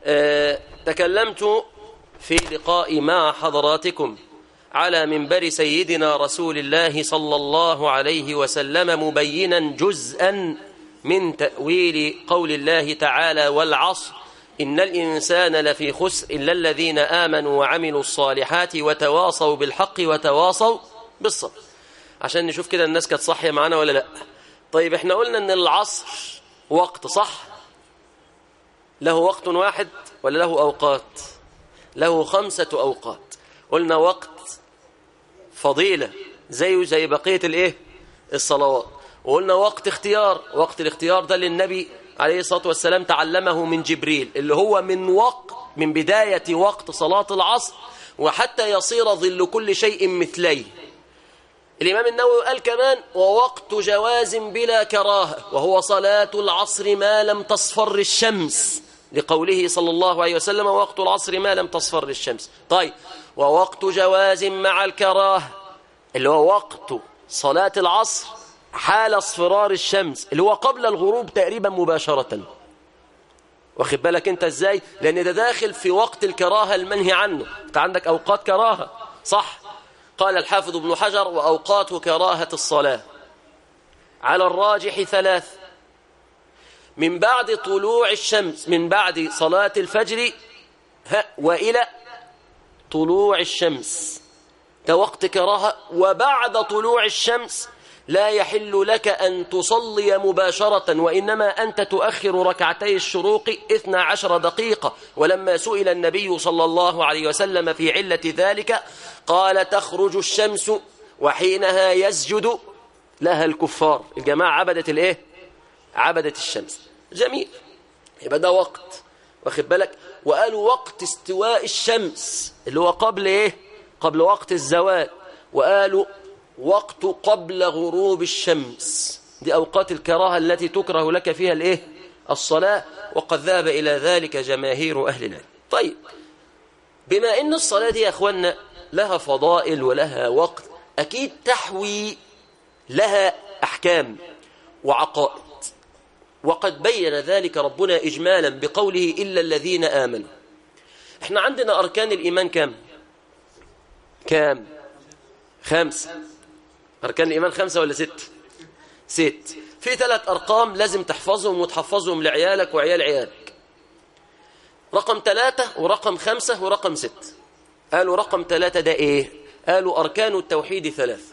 آه، تكلمت في لقاء مع حضراتكم على منبر سيدنا رسول الله صلى الله عليه وسلم مبينا جزءا من تأويل قول الله تعالى والعصر إن الإنسان لفي خسر إلا الذين آمنوا وعملوا الصالحات وتواصوا بالحق وتواصوا بالصبر عشان نشوف كده الناس كانت صاحية معانا ولا لا طيب احنا قلنا ان العصر وقت صح له وقت واحد ولا له أوقات له خمسة أوقات قلنا وقت فضيلة زيه زي بقية الايه الصلوات وقلنا وقت اختيار وقت الاختيار ده للنبي عليه الصلاة والسلام تعلمه من جبريل اللي هو من وقت من بداية وقت صلاة العصر وحتى يصير ظل كل شيء مثليه الإمام النووي قال كمان ووقت جواز بلا كراهة وهو صلاة العصر ما لم تصفر الشمس لقوله صلى الله عليه وسلم وقت العصر ما لم تصفر الشمس طيب ووقت جواز مع الكراهة اللي هو وقت صلاة العصر حال اصفرار الشمس اللي هو قبل الغروب تقريبا مباشرة واخد بالك انت ازاي لان ده داخل في وقت الكراهة المنهي عنه انت عندك اوقات كراهة صح قال الحافظ ابن حجر واوقات كراهة الصلاة على الراجح ثلاث من بعد طلوع الشمس من بعد صلاة الفجر وإلى طلوع الشمس ده وقت كراهة وبعد طلوع الشمس لا يحل لك أن تصلي مباشرة وإنما أنت تؤخر ركعتي الشروق إثنى عشر دقيقة ولما سئل النبي صلى الله عليه وسلم في علة ذلك قال تخرج الشمس وحينها يسجد لها الكفار الجماعة عبدت الإيه؟ عبدت الشمس جميل يبقى ده وقت واخد بالك وقالوا وقت استواء الشمس اللي هو قبل ايه قبل وقت الزوال وقالوا وقت قبل غروب الشمس دي أوقات الكراهة التي تكره لك فيها الايه الصلاة وقد ذهب إلى ذلك جماهير أهل العلم طيب بما أن الصلاة دي يا أخوانا لها فضائل ولها وقت أكيد تحوي لها أحكام وعقائد وقد بين ذلك ربنا إجمالا بقوله إلا الذين آمنوا احنا عندنا أركان الإيمان كم كام خمس أركان الإيمان خمسة ولا ست ست في ثلاث أرقام لازم تحفظهم وتحفظهم لعيالك وعيال عيالك رقم ثلاثة ورقم خمسة ورقم ست قالوا رقم ثلاثة ده إيه قالوا أركان التوحيد ثلاث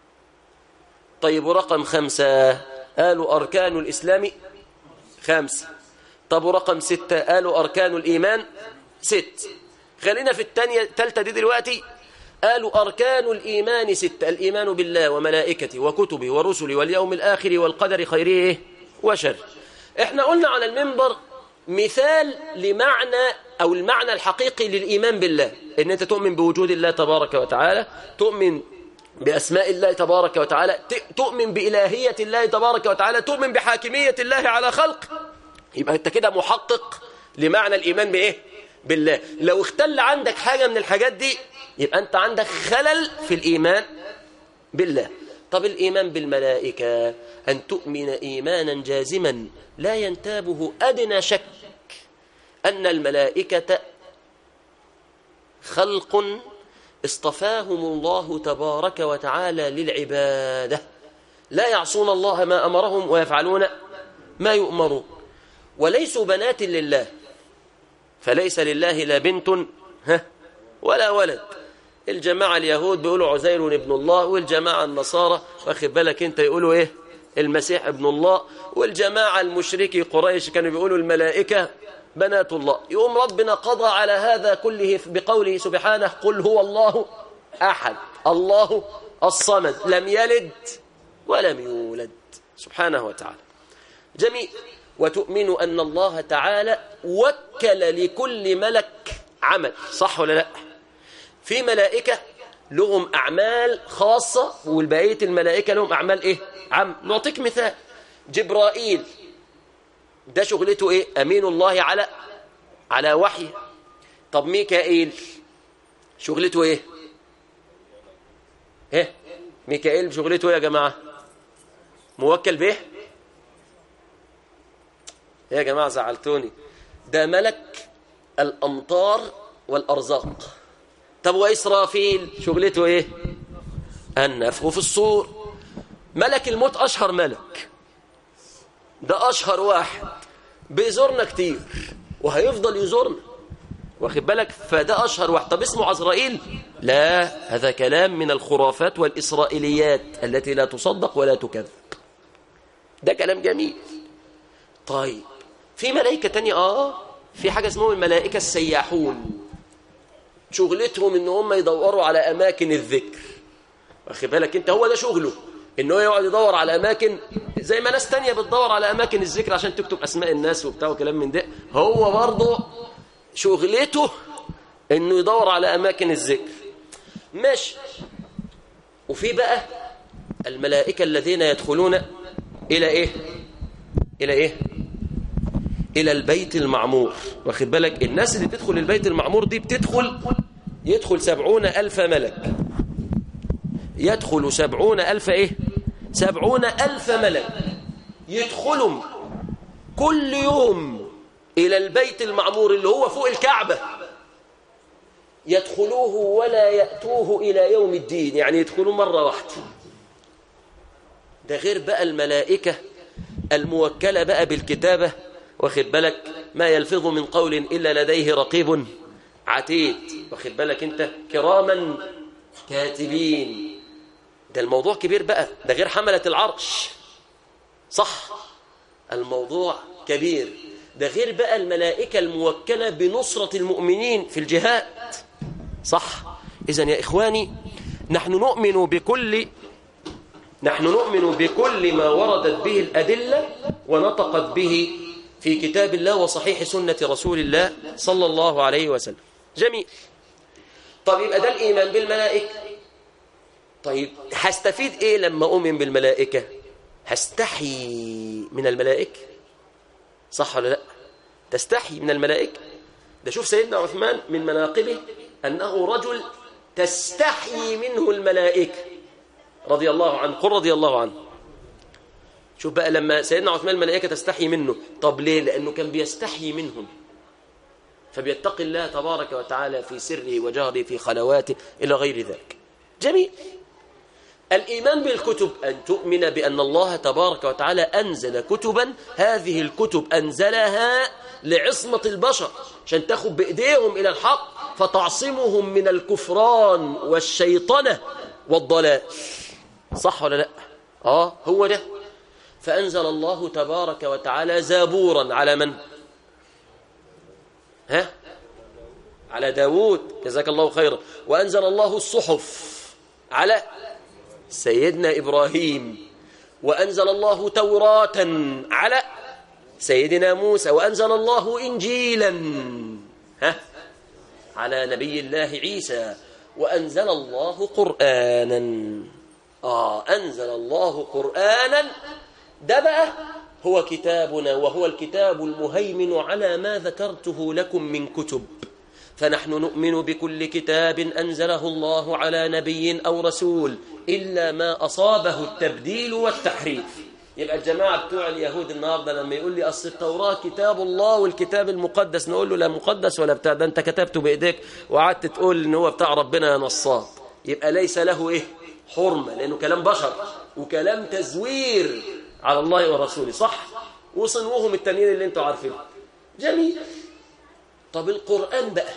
طيب ورقم خمسة قالوا أركان الإسلام خمسة طب ورقم ستة قالوا أركان الإيمان ست خلينا في الثانية الثالثة دي دلوقتي قالوا أركان الإيمان ستة الإيمان بالله وملائكته وكتبه ورسله واليوم الآخر والقدر خيره وشر احنا قلنا على المنبر مثال لمعنى أو المعنى الحقيقي للإيمان بالله إن أنت تؤمن بوجود الله تبارك وتعالى تؤمن بأسماء الله تبارك وتعالى تؤمن بإلهية الله تبارك وتعالى تؤمن بحاكمية الله على خلق يبقى أنت كده محقق لمعنى الإيمان بإيه؟ بالله لو اختل عندك حاجة من الحاجات دي يبقى أنت عندك خلل في الإيمان بالله طب الإيمان بالملائكة أن تؤمن إيمانا جازما لا ينتابه أدنى شك أن الملائكة خلق اصطفاهم الله تبارك وتعالى للعبادة لا يعصون الله ما أمرهم ويفعلون ما يؤمرون وليسوا بنات لله فليس لله لا بنت ها ولا ولد الجماعة اليهود بيقولوا عزير ابن الله والجماعة النصارى واخد بالك انت يقولوا ايه المسيح ابن الله والجماعة المشركي قريش كانوا بيقولوا الملائكة بنات الله يوم ربنا قضى على هذا كله بقوله سبحانه قل هو الله أحد الله الصمد لم يلد ولم يولد سبحانه وتعالى جميل وتؤمن أن الله تعالى وكل لكل ملك عمل صح ولا لا في ملائكة لهم أعمال خاصة والبقية الملائكة لهم أعمال إيه عم نعطيك مثال جبرائيل ده شغلته ايه امين الله على على وحي طب ميكائيل شغلته ايه ايه ميكائيل شغلته ايه يا جماعه موكل به يا جماعه زعلتوني ده ملك الأمطار والأرزاق طب وإسرافيل شغلته إيه النفخ في الصور ملك الموت أشهر ملك ده أشهر واحد بيزورنا كتير وهيفضل يزورنا واخد بالك فده أشهر واحد طب اسمه عزرائيل لا هذا كلام من الخرافات والإسرائيليات التي لا تصدق ولا تكذب ده كلام جميل طيب في ملائكة تانية آه في حاجة اسمهم الملائكة السياحون شغلتهم ان هم يدوروا على أماكن الذكر واخد بالك انت هو ده شغله ان هو يقعد يدور على اماكن زي ما ناس تانية بتدور على اماكن الذكر عشان تكتب اسماء الناس وبتاع وكلام من ده هو برضه شغلته انه يدور على اماكن الذكر ماشي وفي بقى الملائكة الذين يدخلون الى ايه الى ايه الى البيت المعمور واخد بالك الناس اللي تدخل البيت المعمور دي بتدخل يدخل سبعون ألف ملك يدخل سبعون ألف إيه سبعون ألف ملك يدخلهم كل يوم إلى البيت المعمور اللي هو فوق الكعبة يدخلوه ولا يأتوه إلى يوم الدين يعني يدخلوا مرة واحدة ده غير بقى الملائكة الموكلة بقى بالكتابة واخد بالك ما يلفظ من قول إلا لديه رقيب عتيد واخد بالك انت كراما كاتبين ده الموضوع كبير بقى ده غير حملة العرش صح الموضوع كبير ده غير بقى الملائكة الموكلة بنصرة المؤمنين في الجهاد صح إذا يا إخواني نحن نؤمن بكل نحن نؤمن بكل ما وردت به الأدلة ونطقت به في كتاب الله وصحيح سنة رسول الله صلى الله عليه وسلم جميل طب يبقى ده الإيمان بالملائكة طيب هستفيد إيه لما أؤمن بالملائكة هستحي من الملائكة صح ولا لا تستحي من الملائكة ده شوف سيدنا عثمان من مناقبه أنه رجل تستحي منه الملائكة رضي الله عنه قل رضي الله عنه شوف بقى لما سيدنا عثمان الملائكة تستحي منه طب ليه لأنه كان بيستحي منهم فبيتقي الله تبارك وتعالى في سره وجهره في خلواته إلى غير ذلك جميل الإيمان بالكتب أن تؤمن بأن الله تبارك وتعالى أنزل كتبا هذه الكتب أنزلها لعصمة البشر عشان تاخد بإيديهم إلى الحق فتعصمهم من الكفران والشيطنة والضلال صح ولا لا آه هو ده فأنزل الله تبارك وتعالى زابورا على من ها على داود جزاك الله خيرا وأنزل الله الصحف على سيدنا إبراهيم وأنزل الله توراة على سيدنا موسى وأنزل الله إنجيلا ها على نبي الله عيسى وأنزل الله قرآنا آه أنزل الله قرآنا ده بقى هو كتابنا وهو الكتاب المهيمن على ما ذكرته لكم من كتب فنحن نؤمن بكل كتاب أنزله الله على نبي أو رسول إلا ما أصابه التبديل والتحريف يبقى الجماعة بتوع اليهود النهاردة لما يقول لي أصل التوراة كتاب الله والكتاب المقدس نقول له لا مقدس ولا بتاع ده أنت كتبته بإيديك وقعدت تقول إن هو بتاع ربنا يا نصاب يبقى ليس له إيه حرمة لأنه كلام بشر وكلام تزوير على الله ورسوله صح وصنوهم التانيين اللي انتوا عارفينه جميل طب القرآن بقى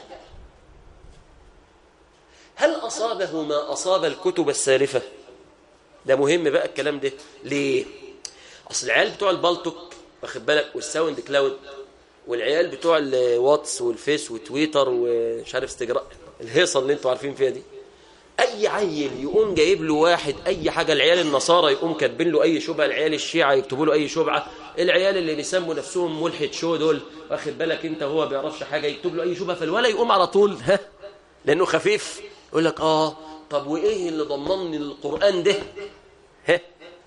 هل أصابه ما أصاب الكتب السالفة ده مهم بقى الكلام ده ليه أصل العيال بتوع البلتوك واخد بالك والساوند كلاود والعيال بتوع الواتس والفيس وتويتر ومش عارف استجراء الهيصة اللي انتوا عارفين فيها دي اي عيل يقوم جايب له واحد اي حاجه العيال النصارى يقوم كاتبين له اي شبهه العيال الشيعه يكتبوا له اي شبهه العيال اللي بيسموا نفسهم ملحد شو دول واخد بالك انت هو ما بيعرفش حاجه يكتب له اي شبهه فالولا يقوم على طول ها لانه خفيف يقول لك اه طب وايه اللي ضمنني القران ده ها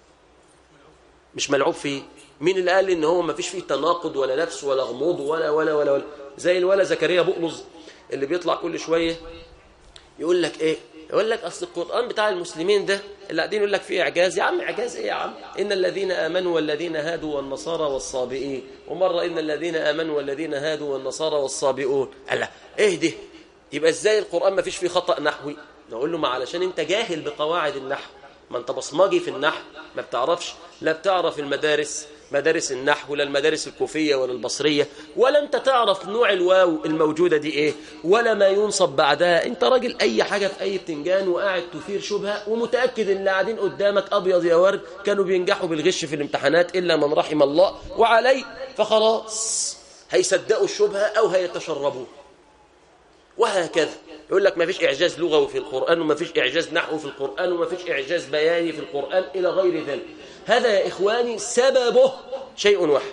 مش ملعوب فيه مين اللي قال ان هو ما فيش فيه تناقض ولا نفس ولا غموض ولا ولا ولا, ولا. زي الولا زكريا بقلظ اللي بيطلع كل شويه يقول لك ايه يقول لك اصل القران بتاع المسلمين ده اللي قاعدين يقول لك فيه اعجاز يا عم اعجاز ايه يا عم ان الذين امنوا والذين هادوا والنصارى والصابئين ومره ان الذين امنوا والذين هادوا والنصارى والصابئون الله ايه ده يبقى ازاي القران ما فيش فيه خطا نحوي نقول له ما علشان انت جاهل بقواعد النحو ما انت بصمجي في النحو ما بتعرفش لا بتعرف المدارس مدارس النحو ولا المدارس الكوفية ولا البصرية ولا انت تعرف نوع الواو الموجودة دي ايه ولا ما ينصب بعدها انت راجل اي حاجة في اي بتنجان وقاعد تثير شبهة ومتأكد ان اللي قاعدين قدامك ابيض يا ورد كانوا بينجحوا بالغش في الامتحانات الا من رحم الله وعليه فخلاص هيصدقوا الشبهة او هيتشربوه وهكذا يقول لك ما فيش إعجاز لغوي في القرآن وما فيش إعجاز نحو في القرآن وما فيش إعجاز بياني في القرآن إلى غير ذلك هذا يا إخواني سببه شيء واحد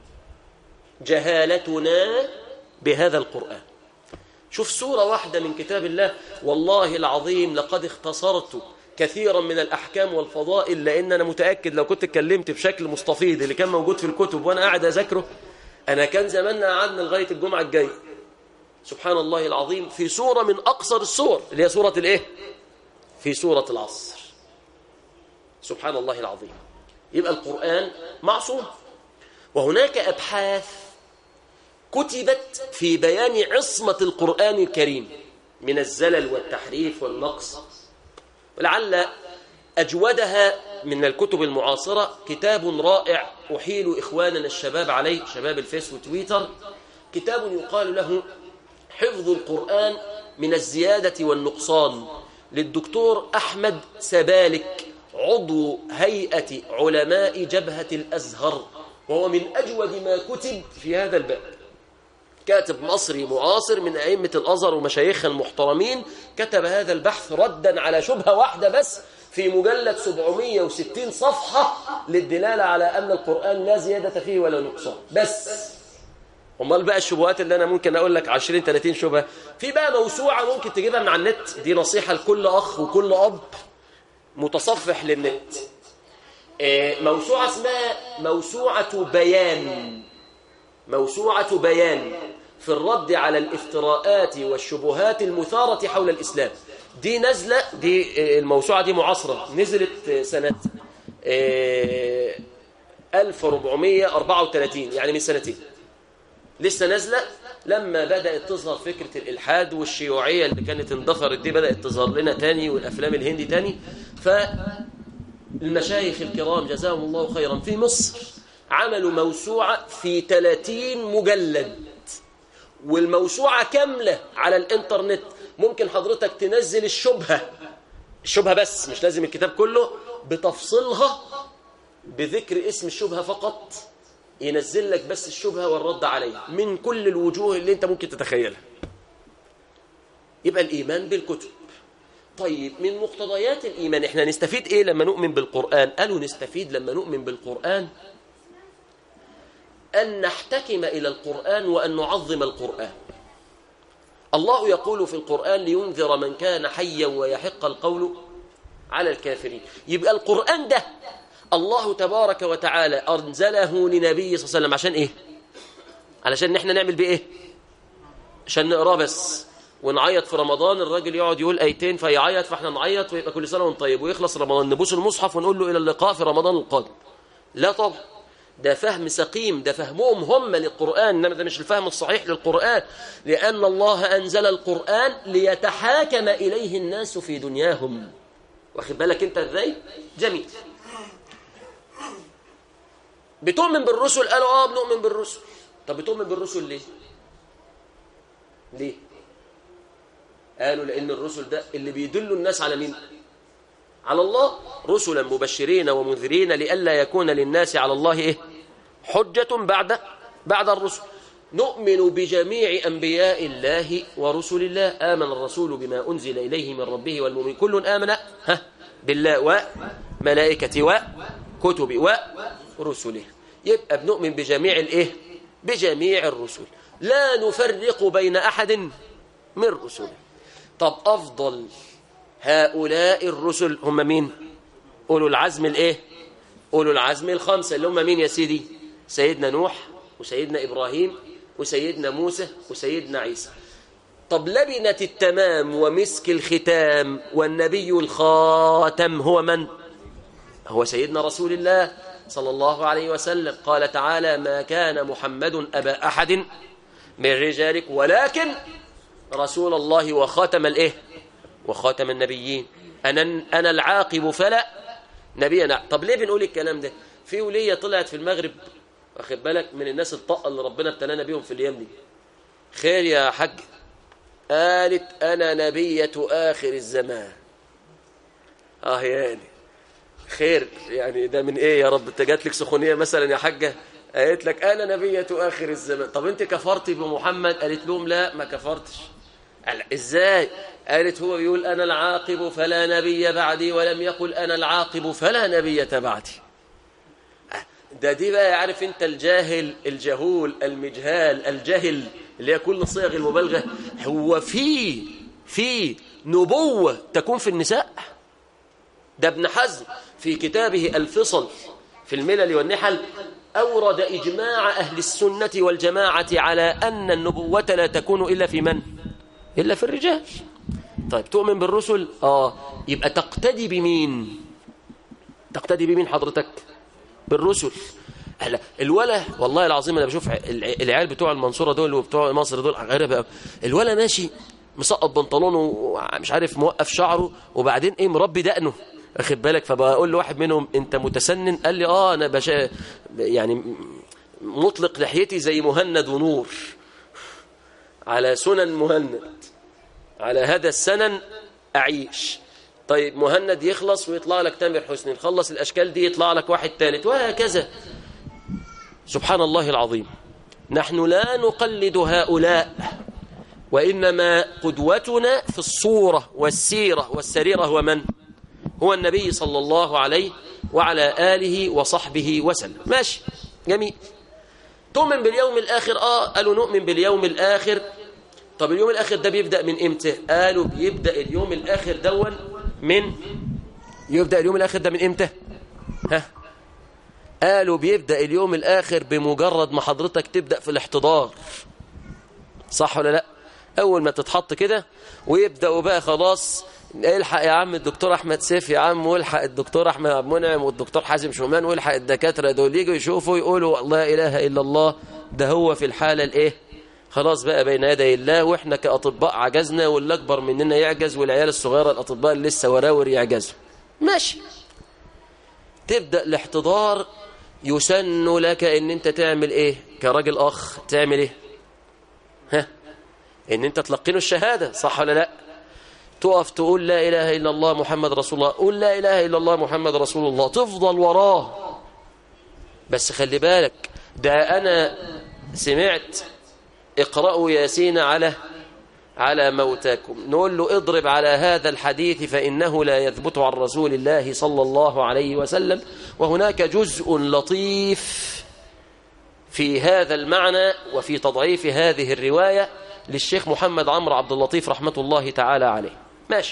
جهالتنا بهذا القرآن شوف سورة واحدة من كتاب الله والله العظيم لقد اختصرت كثيرا من الأحكام والفضائل لأن أنا متأكد لو كنت اتكلمت بشكل مستفيض اللي كان موجود في الكتب وأنا قاعد أذاكره أنا كان زماننا قعدنا لغاية الجمعة الجاية سبحان الله العظيم في سورة من أقصر السور اللي هي سورة الإيه؟ في سورة العصر سبحان الله العظيم يبقى القرآن معصوم وهناك أبحاث كتبت في بيان عصمة القرآن الكريم من الزلل والتحريف والنقص ولعل أجودها من الكتب المعاصرة كتاب رائع أحيل إخواننا الشباب عليه شباب الفيس وتويتر كتاب يقال له حفظ القرآن من الزيادة والنقصان للدكتور أحمد سبالك عضو هيئة علماء جبهة الأزهر وهو من أجود ما كتب في هذا الباب كاتب مصري معاصر من أئمة الأزهر ومشايخها المحترمين كتب هذا البحث ردا على شبهة واحدة بس في مجلد 760 صفحة للدلالة على أن القرآن لا زيادة فيه ولا نقصان بس امال بقى الشبهات اللي انا ممكن اقول لك 20 30 شبهه في بقى موسوعه ممكن تجيبها من على النت دي نصيحه لكل اخ وكل اب متصفح للنت موسوعه اسمها موسوعه بيان موسوعه بيان في الرد على الافتراءات والشبهات المثاره حول الاسلام دي نازله دي الموسوعه دي معاصره نزلت سنه 1434 يعني من سنتين لسه نازلة لما بدأت تظهر فكرة الإلحاد والشيوعية اللي كانت اندثرت دي بدأت تظهر لنا تاني والأفلام الهندي تاني فالمشايخ الكرام جزاهم الله خيرا في مصر عملوا موسوعة في 30 مجلد والموسوعة كاملة على الانترنت ممكن حضرتك تنزل الشبهة الشبهة بس مش لازم الكتاب كله بتفصيلها بذكر اسم الشبهة فقط ينزل لك بس الشبهة والرد عليها من كل الوجوه اللي انت ممكن تتخيلها يبقى الإيمان بالكتب طيب من مقتضيات الإيمان احنا نستفيد ايه لما نؤمن بالقرآن قالوا نستفيد لما نؤمن بالقرآن أن نحتكم إلى القرآن وأن نعظم القرآن الله يقول في القرآن لينذر من كان حيا ويحق القول على الكافرين يبقى القرآن ده الله تبارك وتعالى أنزله لنبي صلى الله عليه وسلم عشان إيه علشان نحن نعمل بإيه إيه؟ عشان نقراه بس ونعيط في رمضان الراجل يقعد يقول ايتين فيعيط فاحنا نعيط ويبقى كل سنه وانت طيب ويخلص رمضان نبوس المصحف ونقول له الى اللقاء في رمضان القادم لا طبعا ده فهم سقيم ده فهمهم هم للقرآن إنما ده مش الفهم الصحيح للقرآن لأن الله أنزل القرآن ليتحاكم إليه الناس في دنياهم واخد بالك أنت إزاي؟ جميل بتؤمن بالرسل قالوا اه بنؤمن بالرسل طب بتؤمن بالرسل ليه ليه قالوا لان الرسل ده اللي بيدلوا الناس على مين على الله رسلا مبشرين ومنذرين لئلا يكون للناس على الله ايه حجة بعد بعد الرسل نؤمن بجميع أنبياء الله ورسل الله آمن الرسول بما أنزل إليه من ربه والمؤمن كل آمن ها بالله وملائكته وكتبه ورسله يبقى بنؤمن بجميع الايه بجميع الرسل لا نفرق بين احد من رسله طب افضل هؤلاء الرسل هم مين اولو العزم الايه اولو العزم الخمسه اللي هم مين يا سيدي سيدنا نوح وسيدنا ابراهيم وسيدنا موسى وسيدنا عيسى طب لبنة التمام ومسك الختام والنبي الخاتم هو من؟ هو سيدنا رسول الله صلى الله عليه وسلم قال تعالى ما كان محمد أبا أحد من رجالك ولكن رسول الله وخاتم الإيه وخاتم النبيين أنا, أنا العاقب فلا نبينا طب ليه بنقول الكلام ده في ولية طلعت في المغرب واخد بالك من الناس الطاقة اللي ربنا ابتلانا بيهم في الأيام دي خير يا حج قالت أنا نبية آخر الزمان آه يعني خير يعني ده من إيه يا رب أنت جات لك سخونية مثلا يا حاجة قالت لك أنا نبية آخر الزمان طب أنت كفرتي بمحمد قالت لهم لا ما كفرتش قال إزاي قالت هو بيقول أنا العاقب فلا نبي بعدي ولم يقل أنا العاقب فلا نبي بعدي ده دي بقى عارف انت الجاهل الجهول المجهال الجهل اللي هي كل صيغ المبالغة هو في في نبوة تكون في النساء ده ابن حزم في كتابه الفصل في الملل والنحل أورد إجماع أهل السنة والجماعة على أن النبوة لا تكون إلا في من؟ إلا في الرجال طيب تؤمن بالرسل؟ آه يبقى تقتدي بمين؟ تقتدي بمين حضرتك؟ بالرسل هلا الولا والله العظيم انا بشوف العيال بتوع المنصوره دول وبتوع مصر دول غريبه قوي الولا ماشي مسقط بنطلونه ومش عارف موقف شعره وبعدين ايه مربي دقنه واخد بالك فبقول لواحد منهم انت متسنن قال لي اه انا بشا يعني مطلق لحيتي زي مهند ونور على سنن مهند على هذا السنن اعيش طيب مهند يخلص ويطلع لك تامر حسني نخلص الاشكال دي يطلع لك واحد ثالث وهكذا سبحان الله العظيم نحن لا نقلد هؤلاء وإنما قدوتنا في الصورة والسيرة والسريرة هو من؟ هو النبي صلى الله عليه وعلى آله وصحبه وسلم ماشي جميل تؤمن باليوم الآخر آه قالوا نؤمن باليوم الآخر طب اليوم الآخر ده بيبدأ من إمتى قالوا بيبدأ اليوم الآخر دون من يبدأ اليوم الآخر ده من إمتى ها قالوا بيبدأ اليوم الآخر بمجرد ما حضرتك تبدأ في الاحتضار صح ولا لا أول ما تتحط كده ويبدأوا بقى خلاص الحق يا عم الدكتور أحمد سيف يا عم والحق الدكتور أحمد عبد المنعم والدكتور حازم شومان والحق الدكاترة دول يجوا يشوفوا يقولوا لا إله إلا الله ده هو في الحالة الإيه خلاص بقى بين يدي الله وإحنا كأطباء عجزنا واللي أكبر مننا يعجز والعيال الصغيرة الأطباء اللي لسه وراور يعجزوا ماشي تبدأ الاحتضار يسن لك ان انت تعمل ايه كراجل اخ تعمل ايه ها ان انت تلقنه الشهادة صح ولا لا تقف تقول لا اله الا الله محمد رسول الله قول لا اله الا الله محمد رسول الله تفضل وراه بس خلي بالك ده انا سمعت اقرأوا ياسين على على موتاكم نقول له اضرب على هذا الحديث فإنه لا يثبت عن رسول الله صلى الله عليه وسلم وهناك جزء لطيف في هذا المعنى وفي تضعيف هذه الرواية للشيخ محمد عمرو عبد اللطيف رحمة الله تعالى عليه ماشي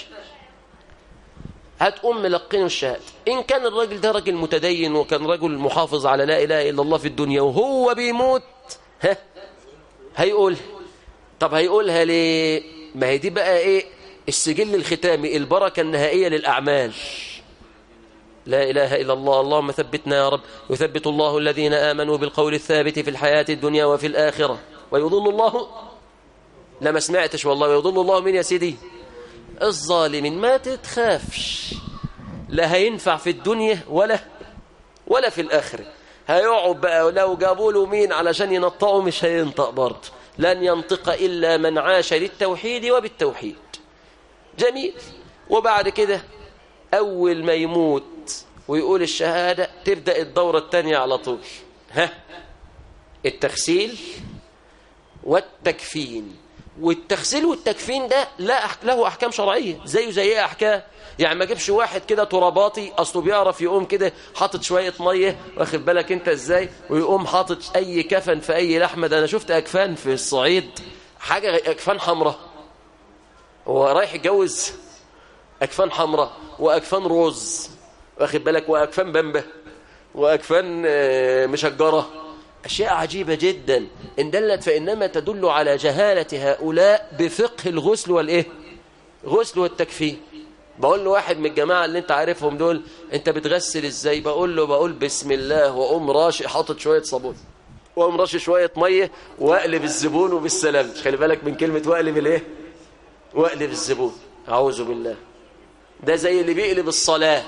هتقوم ملقنه الشهادة إن كان الراجل ده راجل متدين وكان رجل محافظ على لا إله إلا الله في الدنيا وهو بيموت ها هيقول طب هيقولها ليه ما هي دي بقى ايه السجل الختامي البركة النهائية للأعمال لا إله إلا الله اللهم ثبتنا يا رب يثبت الله الذين آمنوا بالقول الثابت في الحياة الدنيا وفي الآخرة ويضل الله لما سمعتش والله ويضل الله من يا سيدي الظالمين ما تتخافش لا هينفع في الدنيا ولا ولا في الآخرة هيقعد بقى لو جابوا له مين علشان ينطقوا مش هينطق برضه لن ينطق إلا من عاش للتوحيد وبالتوحيد جميل وبعد كده أول ما يموت ويقول الشهادة تبدأ الدورة الثانية على طول ها التغسيل والتكفين والتغسيل والتكفين ده لا له أحكام شرعية زيه زي ايه أحكام يعني ما جيبش واحد كده تراباطي أصله بيعرف يقوم كده حاطط شوية مية واخد بالك أنت إزاي ويقوم حاطط أي كفن في أي لحمة ده أنا شفت أكفان في الصعيد حاجة أكفان حمراء هو رايح يتجوز أكفان حمراء وأكفان روز واخد بالك وأكفان بمبة وأكفان مشجرة أشياء عجيبة جدا إن دلت فإنما تدل على جهالة هؤلاء بفقه الغسل والإيه غسل والتكفين بقول له واحد من الجماعة اللي انت عارفهم دول انت بتغسل ازاي بقول له بقول بسم الله واقوم راشي حاطط شوية صابون واقوم راشي شوية مية واقلب الزبون وبالسلام خلي بالك من كلمة واقلب الايه واقلب الزبون اعوذ بالله ده زي اللي بيقلب الصلاة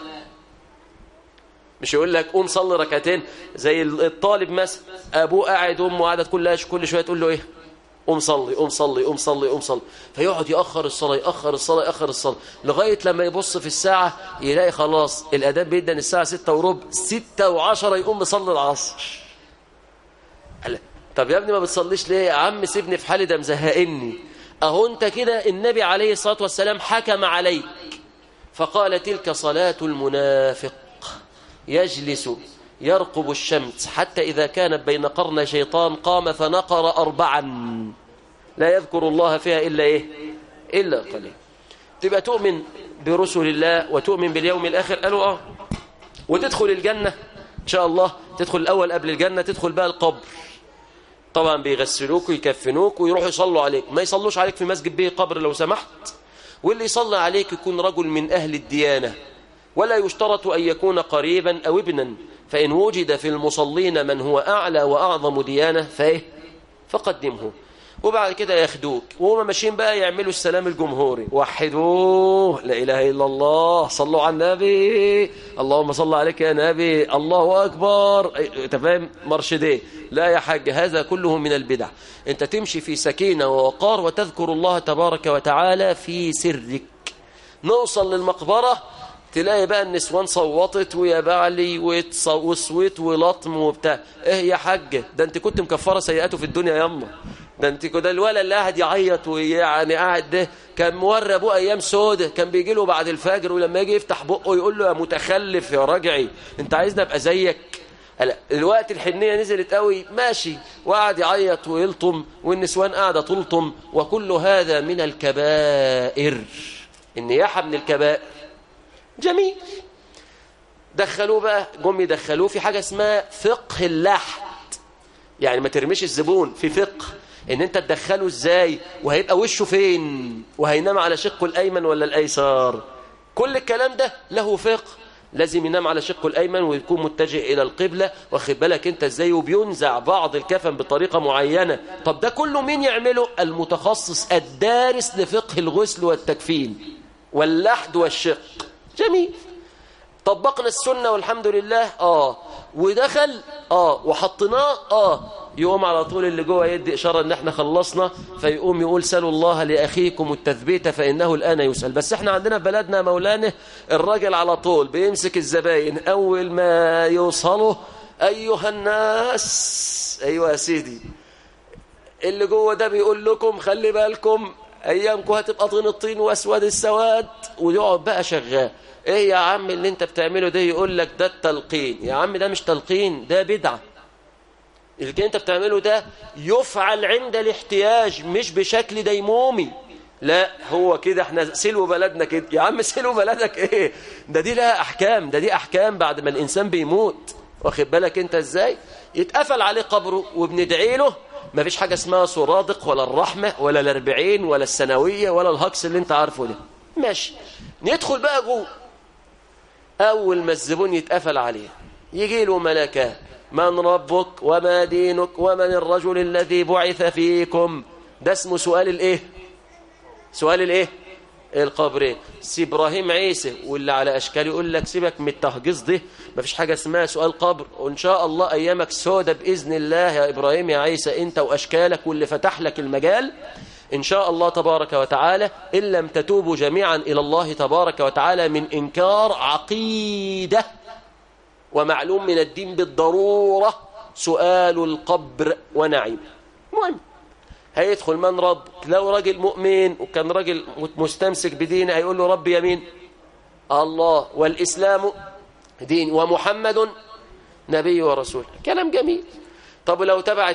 مش يقول لك قوم صلي ركعتين زي الطالب مثلا ابوه قاعد امه قاعده كل كل شويه تقول له ايه قوم صلي قوم صلي قوم صلي قوم صلي فيقعد يأخر الصلاة يأخر الصلاة يأخر الصلاة لغاية لما يبص في الساعة يلاقي خلاص الأداب بيدن الساعة ستة وربع ستة وعشرة يقوم بصلي العصر طب يا ابني ما بتصليش ليه يا عم سيبني في حالي ده مزهقني أهو أنت كده النبي عليه الصلاة والسلام حكم عليك فقال تلك صلاة المنافق يجلس يرقب الشمس حتى إذا كانت بين قرن شيطان قام فنقر أربعا لا يذكر الله فيها إلا إيه إلا قليل تبقى تؤمن برسل الله وتؤمن باليوم الآخر قالوا آه وتدخل الجنة إن شاء الله تدخل الأول قبل الجنة تدخل بقى القبر طبعا بيغسلوك ويكفنوك ويروحوا يصلوا عليك ما يصلوش عليك في مسجد به قبر لو سمحت واللي يصلي عليك يكون رجل من أهل الديانة ولا يشترط أن يكون قريبا أو ابنا فإن وجد في المصلين من هو أعلى وأعظم ديانة فإيه فقدمه وبعد كده ياخدوك وهم ماشيين بقى يعملوا السلام الجمهوري وحدوه لا إله إلا الله صلوا على النبي اللهم صل عليك يا نبي الله أكبر انت فاهم مرشديه لا يا حاج هذا كله من البدع انت تمشي في سكينة ووقار وتذكر الله تبارك وتعالى في سرك نوصل للمقبرة تلاقي بقى النسوان صوتت ويا بعلي وصوت ولطم وبتاع ايه يا حاجة ده انت كنت مكفرة سيئاته في الدنيا ياما ده انت كده الولد اللي قاعد يعيط ويعني قاعد ده كان مورى ابوه ايام سودة كان بيجي له بعد الفجر ولما يجي يفتح بقه يقول له يا متخلف يا راجعي انت عايزني ابقى زيك الوقت الحنية نزلت قوي ماشي وقعد يعيط ويلطم والنسوان قاعدة تلطم وكل هذا من الكبائر النياحة من الكبائر جميل دخلوه بقى جم يدخلوه في حاجة اسمها فقه اللحد يعني ما ترميش الزبون في فقه ان انت تدخله ازاي وهيبقى وشه فين وهينام على شقه الايمن ولا الايسر كل الكلام ده له فقه لازم ينام على شقه الايمن ويكون متجه الى القبلة واخد بالك انت ازاي وبينزع بعض الكفن بطريقة معينة طب ده كله مين يعمله المتخصص الدارس لفقه الغسل والتكفين واللحد والشق جميل طبقنا السنة والحمد لله آه ودخل آه وحطيناه آه يقوم على طول اللي جوه يدي إشارة إن إحنا خلصنا فيقوم يقول سلوا الله لأخيكم التثبيت فإنه الآن يسأل بس إحنا عندنا في بلدنا مولانا الراجل على طول بيمسك الزباين أول ما يوصلوا أيها الناس أيوة يا سيدي اللي جوه ده بيقول لكم خلي بالكم أيامكم هتبقى طين الطين وأسود السواد ويقعد بقى شغال ايه يا عم اللي انت بتعمله ده يقول لك ده التلقين يا عم ده مش تلقين ده بدعة اللي انت بتعمله ده يفعل عند الاحتياج مش بشكل ديمومي لا هو كده احنا سلو بلدنا كده يا عم سلو بلدك ايه ده دي لها احكام ده دي احكام بعد ما الانسان بيموت واخد بالك انت ازاي يتقفل عليه قبره وبندعي له ما فيش حاجة اسمها سرادق ولا الرحمة ولا الاربعين ولا السنوية ولا الهكس اللي انت عارفه ده ماشي ندخل بقى جوه أول ما الزبون يتقفل عليه يجي له ملكان من ربك وما دينك ومن الرجل الذي بعث فيكم ده اسمه سؤال الايه سؤال الايه القبرين سي ابراهيم عيسى واللي على اشكال يقول لك سيبك من التهجيص ده مفيش حاجه اسمها سؤال قبر وان شاء الله ايامك سودة باذن الله يا ابراهيم يا عيسى انت واشكالك واللي فتح لك المجال إن شاء الله تبارك وتعالى إن لم تتوبوا جميعا إلى الله تبارك وتعالى من إنكار عقيدة ومعلوم من الدين بالضرورة سؤال القبر ونعيم مهم هيدخل من رب لو راجل مؤمن وكان راجل مستمسك بدينه هيقول له رب يمين الله والإسلام دين ومحمد نبي ورسول كلام جميل طب لو تبع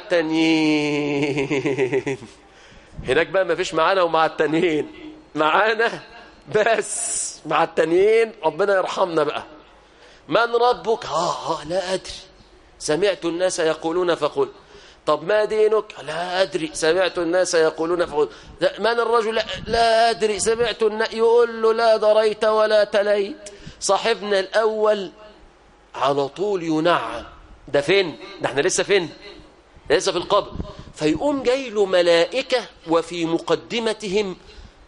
التانيين هناك بقى ما فيش معانا ومع التانيين معانا بس مع التانيين ربنا يرحمنا بقى من ربك اه اه لا ادري سمعت الناس يقولون فقل طب ما دينك لا أدري سمعت الناس يقولون فقل من الرجل لا, لا أدري سمعت الناس يقول له لا دريت ولا تليت صاحبنا الأول على طول ينعم ده فين ده احنا لسه فين لسه في القبر فيقوم جاي له ملائكة وفي مقدمتهم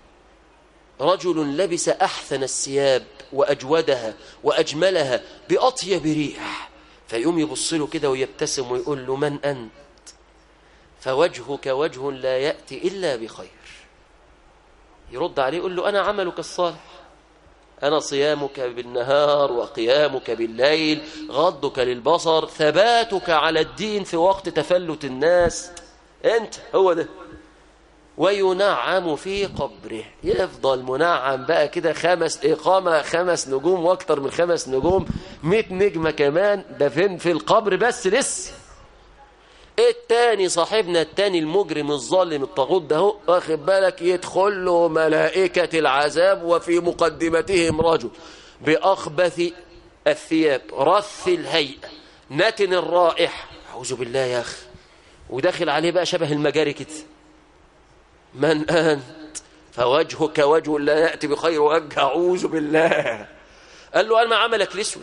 رجل لبس أحسن الثياب وأجودها وأجملها بأطيب ريح فيقوم يبص له كده ويبتسم ويقول له من أنت فوجهك وجه لا يأتي إلا بخير يرد عليه يقول له أنا عملك الصالح أنا صيامك بالنهار وقيامك بالليل غضك للبصر ثباتك على الدين في وقت تفلت الناس أنت هو ده وينعم في قبره يفضل منعم بقى كده خمس إقامة خمس نجوم واكتر من خمس نجوم مئة نجمة كمان ده فين في القبر بس لسه التاني صاحبنا التاني المجرم الظالم الطاغوت ده هو واخد بالك يدخل له ملائكة العذاب وفي مقدمتهم رجل بأخبث الثياب رث الهيئة نتن الرائحة أعوذ بالله يا أخي وداخل عليه بقى شبه المجاري كده من أنت فوجهك وجه لا يأتي بخير وجه أعوذ بالله قال له أنا عملك الأسود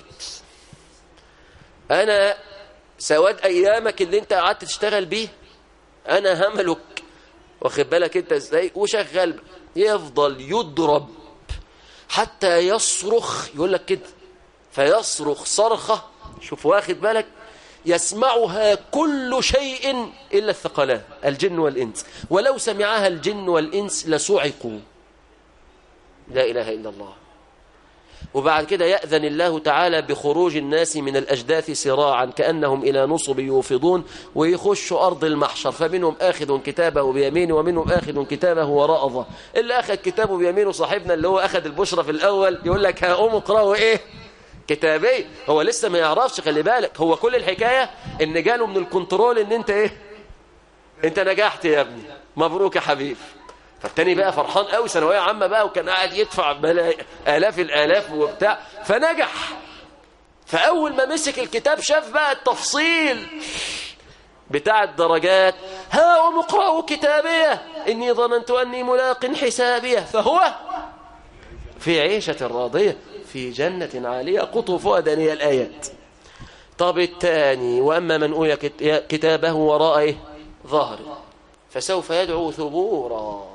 أنا سواد أيامك اللي أنت قعدت تشتغل بيه أنا هملك واخد بالك أنت إزاي وشغال يفضل يضرب حتى يصرخ يقول لك كده فيصرخ صرخة شوف واخد بالك يسمعها كل شيء إلا الثقلان الجن والإنس ولو سمعها الجن والإنس لصعقوا لا إله إلا الله وبعد كده يأذن الله تعالى بخروج الناس من الأجداث سراعا كأنهم إلى نصب يوفضون ويخشوا أرض المحشر فمنهم آخذ كتابه بيمينه ومنهم آخذ كتابه وراء ظهره اللي أخذ كتابه بيمينه صاحبنا اللي هو أخذ البشرى في الأول يقول لك هقوم اقرأوا إيه كتابي هو لسه ما يعرفش خلي بالك هو كل الحكاية ان جاله من الكنترول ان انت ايه انت نجحت يا ابني مبروك يا حبيبي فالتاني بقى فرحان قوي ثانويه عامه بقى وكان قاعد يدفع الاف الالاف وبتاع فنجح فاول ما مسك الكتاب شاف بقى التفصيل بتاع الدرجات ها ومقرأوا كتابيه اني ظننت اني ملاق حسابيه فهو في عيشه راضيه في جنة عالية قطوفها دانية الآيات طب الثاني وأما من أوي كتابه وراء إيه؟ ظهره فسوف يدعو ثبورا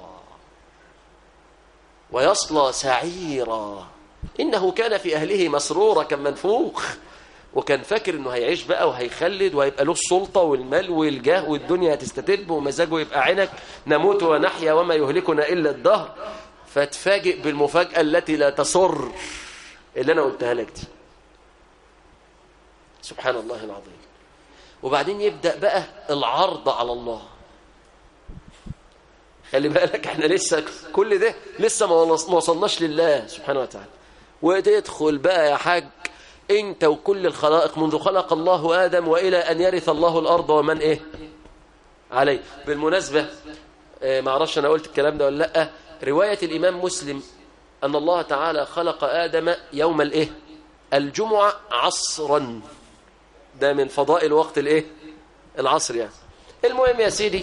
ويصلى سعيرا إنه كان في أهله مسرورا كان منفوخ وكان فاكر انه هيعيش بقى وهيخلد وهيبقى له السلطة والمال والجاه والدنيا هتستتب ومزاجه يبقى عينك نموت ونحيا وما يهلكنا إلا الدهر فتفاجئ بالمفاجأة التي لا تسر اللي أنا قلتها لك دي سبحان الله العظيم وبعدين يبدأ بقى العرض على الله خلي بالك احنا لسه كل ده لسه ما وصلناش لله سبحانه وتعالى وتدخل بقى يا حاج انت وكل الخلائق منذ خلق الله آدم وإلى أن يرث الله الأرض ومن ايه عليه بالمناسبة اه ما اعرفش انا قلت الكلام ده ولا لا رواية الإمام مسلم أن الله تعالى خلق آدم يوم الإيه الجمعة عصرا ده من فضائل وقت الإيه العصر يعني المهم يا سيدي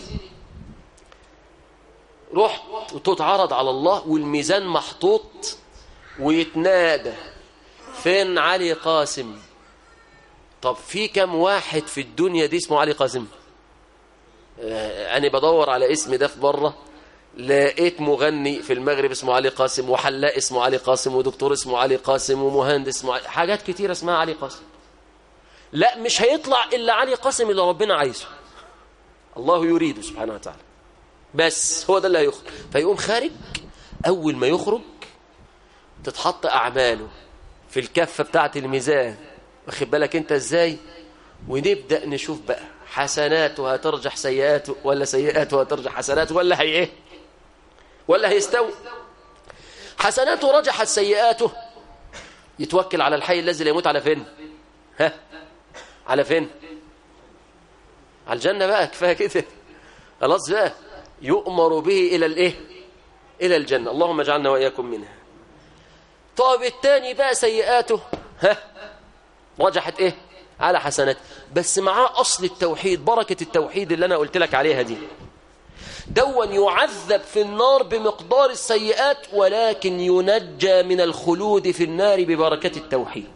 رحت وتتعرض على الله والميزان محطوط ويتنادى فين علي قاسم طب في كم واحد في الدنيا دي اسمه علي قاسم آه أنا بدور على اسم ده في بره لقيت مغني في المغرب اسمه علي قاسم وحلاق اسمه علي قاسم ودكتور اسمه علي قاسم ومهندس اسمه علي حاجات كتير اسمها علي قاسم لا مش هيطلع إلا علي قاسم اللي ربنا عايزه الله يريده سبحانه وتعالى بس هو ده اللي هيخرج فيقوم خارج أول ما يخرج تتحط أعماله في الكفة بتاعة الميزان واخد بالك انت ازاي ونبدأ نشوف بقى حسناته هترجح سيئاته ولا سيئاته هترجح حسناته ولا هي ايه ولا هيستوي حسناته رجحت سيئاته يتوكل على الحي الذي لا يموت على فين ها على فين على الجنة بقى كفاية كده خلاص بقى يؤمر به إلى الإيه إلى الجنة اللهم اجعلنا وإياكم منها طب الثاني بقى سيئاته ها رجحت إيه على حسنات بس معاه أصل التوحيد بركة التوحيد اللي أنا قلت لك عليها دي دون يعذب في النار بمقدار السيئات ولكن ينجى من الخلود في النار ببركة التوحيد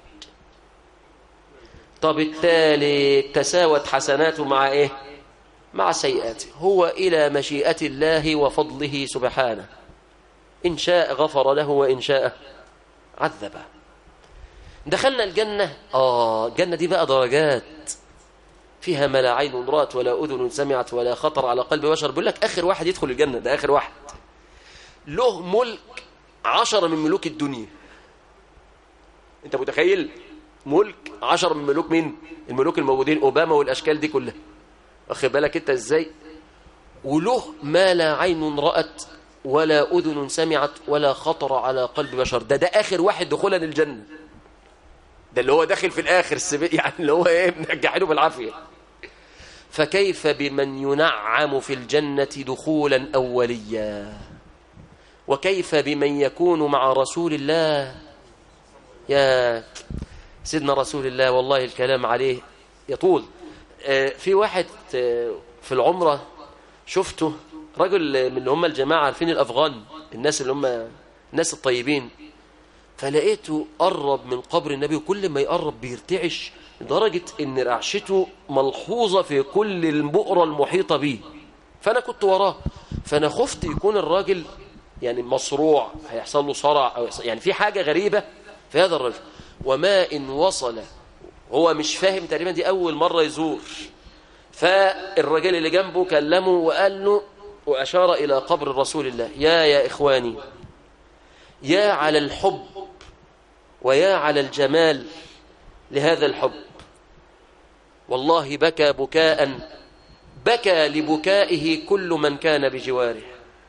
طب التالي تساوت حسناته مع ايه مع سيئاته هو إلى مشيئة الله وفضله سبحانه إن شاء غفر له وإن شاء عذبه دخلنا الجنة آه الجنة دي بقى درجات فيها ما لا عين رأت ولا أذن سمعت ولا خطر على قلب بشر بيقول لك آخر واحد يدخل الجنة ده آخر واحد له ملك عشرة من ملوك الدنيا أنت متخيل ملك عشرة من ملوك مين الملوك الموجودين أوباما والأشكال دي كلها واخد بالك أنت إزاي وله ما لا عين رأت ولا أذن سمعت ولا خطر على قلب بشر ده ده آخر واحد دخولا الجنة ده اللي هو داخل في الآخر السبيل يعني اللي هو إيه منجحينه بالعافية فكيف بمن ينعم في الجنة دخولا أوليا وكيف بمن يكون مع رسول الله يا سيدنا رسول الله والله الكلام عليه يطول في واحد في العمرة شفته رجل من اللي هم الجماعة عارفين الأفغان الناس اللي هم الناس الطيبين فلقيته قرب من قبر النبي وكل ما يقرب بيرتعش لدرجة ان رعشته ملحوظة في كل البؤرة المحيطة به فأنا كنت وراه فأنا خفت يكون الراجل يعني مصروع هيحصل له صرع أو يعني في حاجة غريبة في هذا الرجل وما إن وصل هو مش فاهم تقريبا دي أول مرة يزور فالرجل اللي جنبه كلمه وقال له وأشار إلى قبر رسول الله يا يا إخواني يا على الحب ويا على الجمال لهذا الحب والله بكى بكاء بكى لبكائه كل من كان بجواره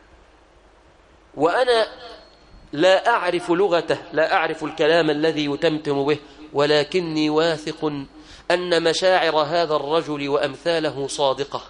وأنا لا أعرف لغته لا أعرف الكلام الذي يتمتم به ولكني واثق أن مشاعر هذا الرجل وأمثاله صادقة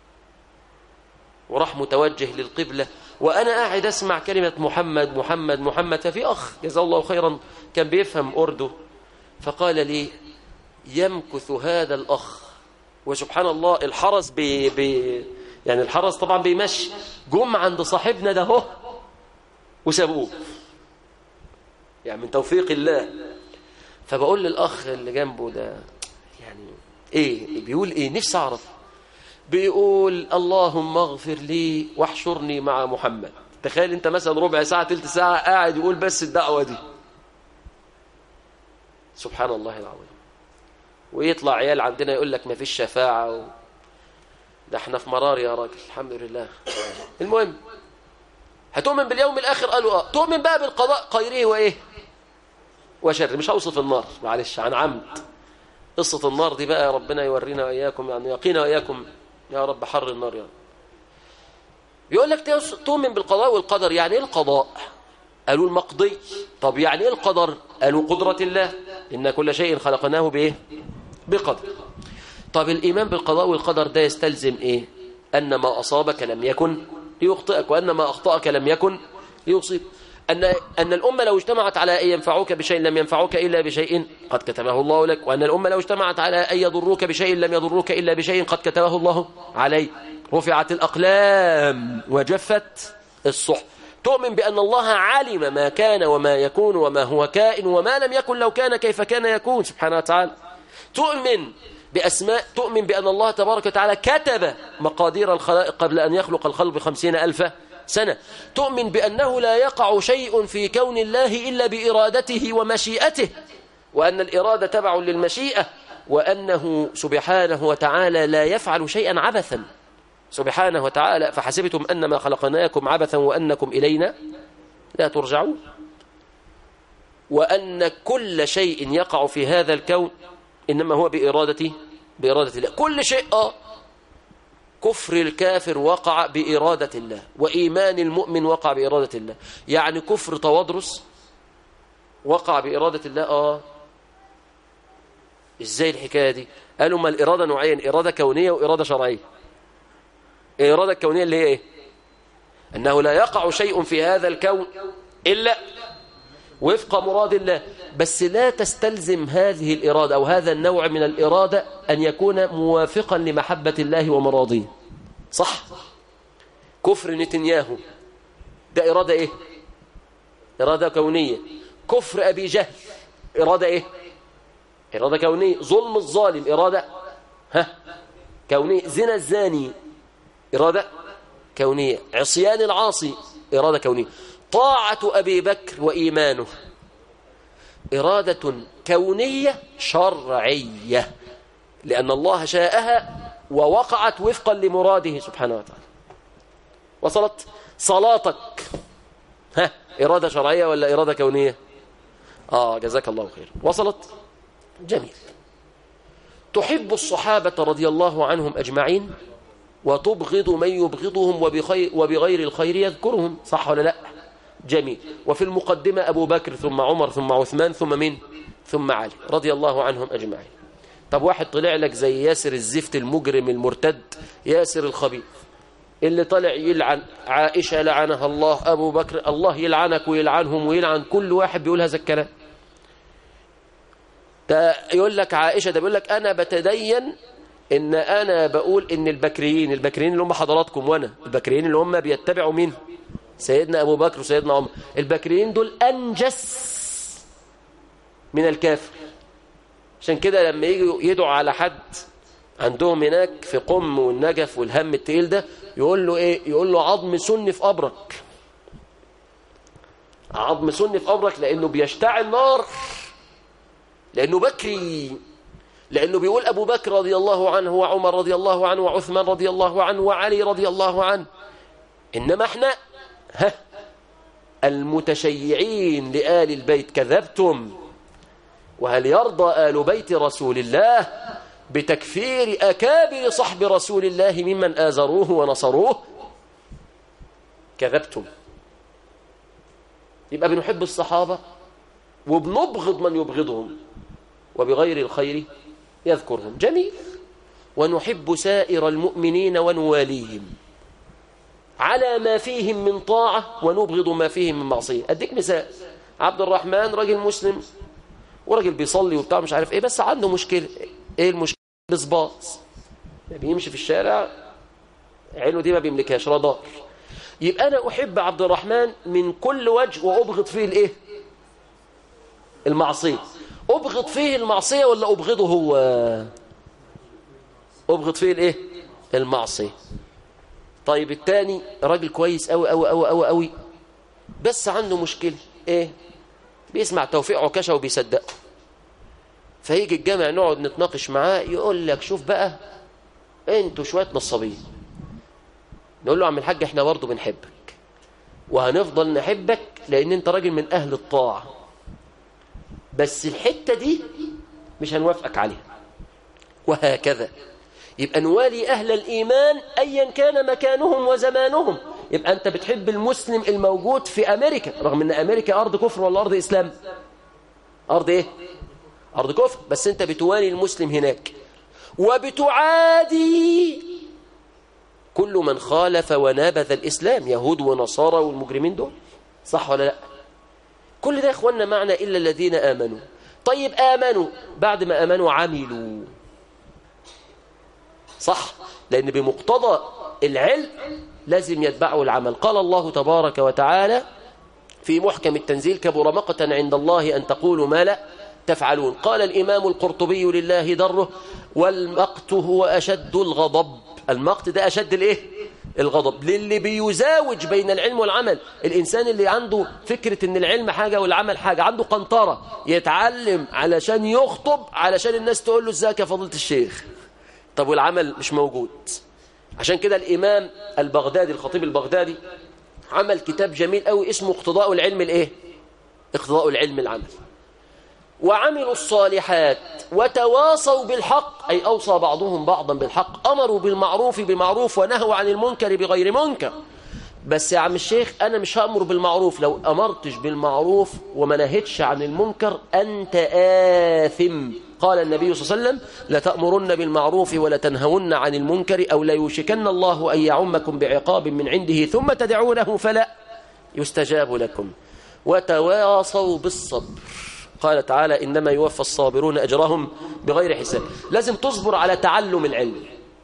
وراح متوجه للقبلة وأنا قاعد أسمع كلمة محمد محمد محمد ففي أخ جزاه الله خيرا كان بيفهم أردو فقال لي يمكث هذا الأخ وسبحان الله الحرس بي بي يعني الحرس طبعا بيمشي جم عند صاحبنا ده هو وسابوه يعني من توفيق الله فبقول للأخ اللي جنبه ده يعني إيه بيقول إيه نفسي أعرف بيقول اللهم اغفر لي واحشرني مع محمد تخيل انت مثلا ربع ساعة تلت ساعة قاعد يقول بس الدعوة دي سبحان الله العظيم ويطلع عيال عندنا يقول لك ما فيش شفاعة و... ده احنا في مرار يا راجل الحمد لله المهم هتؤمن باليوم الآخر قالوا اه تؤمن بقى بالقضاء خيره وإيه وشر مش هوصف النار معلش عن عمد قصة النار دي بقى ربنا يورينا وإياكم يعني يقينا وإياكم يا رب حر النار يا رب يقول لك تؤمن بالقضاء والقدر يعني ايه القضاء قالوا المقضي طب يعني ايه القدر قالوا قدرة الله إن كل شيء خلقناه بإيه بقدر طب الإيمان بالقضاء والقدر ده يستلزم إيه أن ما أصابك لم يكن ليخطئك وأن ما أخطأك لم يكن ليصيب أن, أن الأمة لو اجتمعت على أن ينفعوك بشيء لم ينفعوك إلا بشيء قد كتبه الله لك وأن الأمة لو اجتمعت على أن يضروك بشيء لم يضروك إلا بشيء قد كتبه الله عليك رفعت الأقلام وجفت الصحف تؤمن بأن الله علم ما كان وما يكون وما هو كائن وما لم يكن لو كان كيف كان يكون سبحانه وتعالى تؤمن بأسماء تؤمن بأن الله تبارك وتعالى كتب مقادير الخلائق قبل أن يخلق الخلق بخمسين ألف سنة تؤمن بأنه لا يقع شيء في كون الله إلا بإرادته ومشيئته وأن الإرادة تبع للمشيئة وأنه سبحانه وتعالى لا يفعل شيئا عبثا سبحانه وتعالى فحسبتم أنما خلقناكم عبثا وأنكم إلينا لا ترجعون وأن كل شيء يقع في هذا الكون إنما هو بإرادة بإرادة الله كل شيء آه كفر الكافر وقع بإرادة الله وإيمان المؤمن وقع بإرادة الله يعني كفر توادرس وقع بإرادة الله آه إزاي الحكاية دي قالوا ما الإرادة نوعين إرادة كونية وإرادة شرعية الإرادة الكونية اللي هي إيه أنه لا يقع شيء في هذا الكون إلا وفق مراد الله بس لا تستلزم هذه الإرادة أو هذا النوع من الإرادة أن يكون موافقا لمحبة الله ومراضيه صح كفر نتنياهو ده إرادة إيه إرادة كونية كفر أبي جهل إرادة إيه إرادة كونية ظلم الظالم إرادة ها كونية زنا الزاني إرادة كونية عصيان العاصي إرادة كونية طاعة أبي بكر وإيمانه إرادة كونية شرعية لأن الله شاءها ووقعت وفقا لمراده سبحانه وتعالى وصلت صلاتك ها إرادة شرعية ولا إرادة كونية آه جزاك الله خير وصلت جميل تحب الصحابة رضي الله عنهم أجمعين وتبغض من يبغضهم وبخير وبغير الخير يذكرهم صح ولا لا جميل وفي المقدمة أبو بكر ثم عمر ثم عثمان ثم مين ثم علي رضي الله عنهم أجمعين طب واحد طلع لك زي ياسر الزفت المجرم المرتد ياسر الخبيث اللي طلع يلعن عائشة لعنها الله أبو بكر الله يلعنك ويلعنهم ويلعن كل واحد بيقول هذا الكلام ده يقول لك عائشة ده بيقول لك أنا بتدين إن أنا بقول إن البكريين البكريين اللي هم حضراتكم وأنا البكريين اللي هم بيتبعوا مين سيدنا أبو بكر وسيدنا عمر البكريين دول أنجس من الكافر عشان كده لما يجوا يدعوا على حد عندهم هناك في قم والنجف والهم التقيل ده يقول له ايه يقول له عظم سن في قبرك عظم سن في قبرك لانه بيشتعل نار لانه بكري لانه بيقول ابو بكر رضي الله عنه وعمر رضي الله عنه وعثمان رضي الله عنه وعلي رضي الله عنه انما احنا ها المتشيعين لآل البيت كذبتم وهل يرضى آل بيت رسول الله بتكفير أكابر صحب رسول الله ممن آزروه ونصروه كذبتم يبقى بنحب الصحابة وبنبغض من يبغضهم وبغير الخير يذكرهم جميل ونحب سائر المؤمنين ونواليهم على ما فيهم من طاعة ونبغض ما فيهم من معصية أديك مثال عبد الرحمن راجل مسلم وراجل بيصلي وبتاع مش عارف ايه بس عنده مشكلة ايه المشكلة بصباص بيمشي في الشارع عينه دي ما بيملكهاش رادار يبقى انا احب عبد الرحمن من كل وجه وابغض فيه الايه المعصية ابغض فيه المعصية ولا ابغضه هو ابغض فيه الايه المعصية طيب التاني راجل كويس قوي قوي قوي قوي قوي بس عنده مشكلة ايه بيسمع توفيق عكاشة وبيصدقه فيجي الجامع نقعد نتناقش معاه يقول لك شوف بقى انتوا شوية نصابين نقول له عم الحاج احنا برضه بنحبك وهنفضل نحبك لان انت راجل من اهل الطاعة بس الحتة دي مش هنوافقك عليها وهكذا يبقى نوالي أهل الإيمان أيا كان مكانهم وزمانهم يبقى أنت بتحب المسلم الموجود في أمريكا رغم أن أمريكا أرض كفر ولا أرض إسلام أرض إيه أرض كفر بس أنت بتوالي المسلم هناك وبتعادي كل من خالف ونابذ الإسلام يهود ونصارى والمجرمين دول صح ولا لا كل ده يا إخواننا معنا إلا الذين آمنوا طيب آمنوا بعد ما آمنوا عملوا صح لأن بمقتضى العلم لازم يتبعه العمل قال الله تبارك وتعالى في محكم التنزيل كبر مقتا عند الله أن تقولوا ما لا تفعلون قال الإمام القرطبي لله دره والمقت هو أشد الغضب المقت ده أشد الإيه؟ الغضب للي بيزاوج بين العلم والعمل الإنسان اللي عنده فكرة أن العلم حاجة والعمل حاجة عنده قنطرة يتعلم علشان يخطب علشان الناس تقول له ازيك يا فضيلة الشيخ طب والعمل مش موجود عشان كده الإمام البغدادي الخطيب البغدادي عمل كتاب جميل قوي اسمه اقتضاء العلم الايه اقتضاء العلم العمل وعملوا الصالحات وتواصوا بالحق أي أوصى بعضهم بعضا بالحق أمروا بالمعروف بمعروف ونهوا عن المنكر بغير منكر بس يا عم الشيخ أنا مش هأمر بالمعروف لو أمرتش بالمعروف وما نهتش عن المنكر أنت آثم قال النبي صلى الله عليه وسلم لتأمرن بالمعروف ولتنهون عن المنكر أو لا يوشكن الله أن يعمكم بعقاب من عنده ثم تدعونه فلا يستجاب لكم وتواصوا بالصبر قال تعالى إنما يوفى الصابرون أجرهم بغير حساب لازم تصبر على تعلم العلم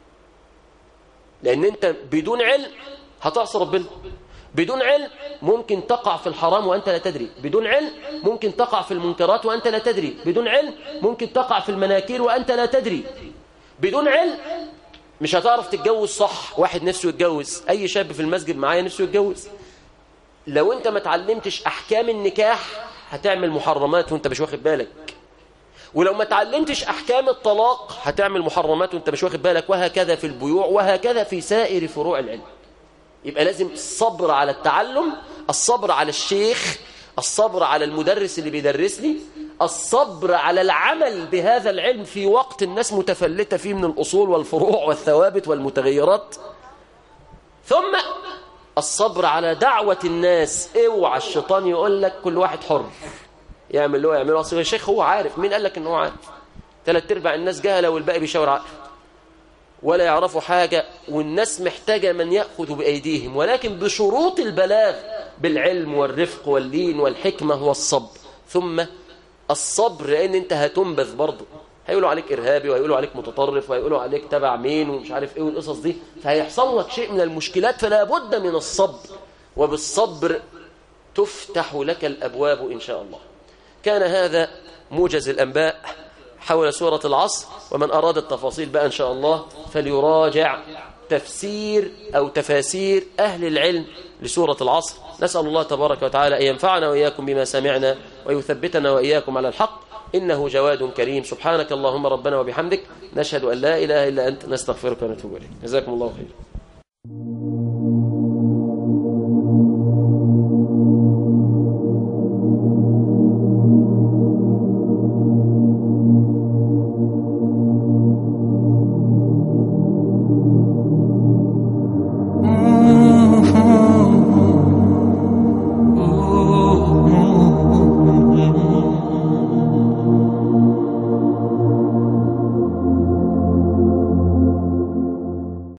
لأن أنت بدون علم هتعصي ربنا بدون علم ممكن تقع في الحرام وأنت لا تدري بدون علم ممكن تقع في المنكرات وأنت لا تدري بدون علم ممكن تقع في المناكير وأنت لا تدري بدون علم مش هتعرف تتجوز صح واحد نفسه يتجوز أي شاب في المسجد معايا نفسه يتجوز لو أنت ما تعلمتش أحكام النكاح هتعمل محرمات وأنت مش واخد بالك ولو ما تعلمتش أحكام الطلاق هتعمل محرمات وأنت مش واخد بالك وهكذا في البيوع وهكذا في سائر فروع العلم يبقى لازم الصبر على التعلم الصبر على الشيخ الصبر على المدرس اللي بيدرس لي الصبر على العمل بهذا العلم في وقت الناس متفلتة فيه من الأصول والفروع والثوابت والمتغيرات ثم الصبر على دعوة الناس اوعى الشيطان يقول لك كل واحد حر يعمل اللي هو يعمله اصل الشيخ هو عارف مين قال لك ان هو عارف ثلاث ارباع الناس جهله والباقي بيشاور عقل ولا يعرفوا حاجة والناس محتاجة من يأخذ بأيديهم ولكن بشروط البلاغ بالعلم والرفق واللين والحكمة والصبر ثم الصبر لأن أنت هتنبذ برضه هيقولوا عليك إرهابي وهيقولوا عليك متطرف وهيقولوا عليك تبع مين ومش عارف إيه والقصص دي فهيحصل لك شيء من المشكلات فلا بد من الصبر وبالصبر تفتح لك الأبواب إن شاء الله كان هذا موجز الأنباء حول سورة العصر ومن أراد التفاصيل بقى إن شاء الله فليراجع تفسير أو تفاسير أهل العلم لسورة العصر نسأل الله تبارك وتعالى أن ينفعنا وإياكم بما سمعنا ويثبتنا وإياكم على الحق إنه جواد كريم سبحانك اللهم ربنا وبحمدك نشهد أن لا إله إلا أنت نستغفرك ونتوب إليك جزاكم الله خير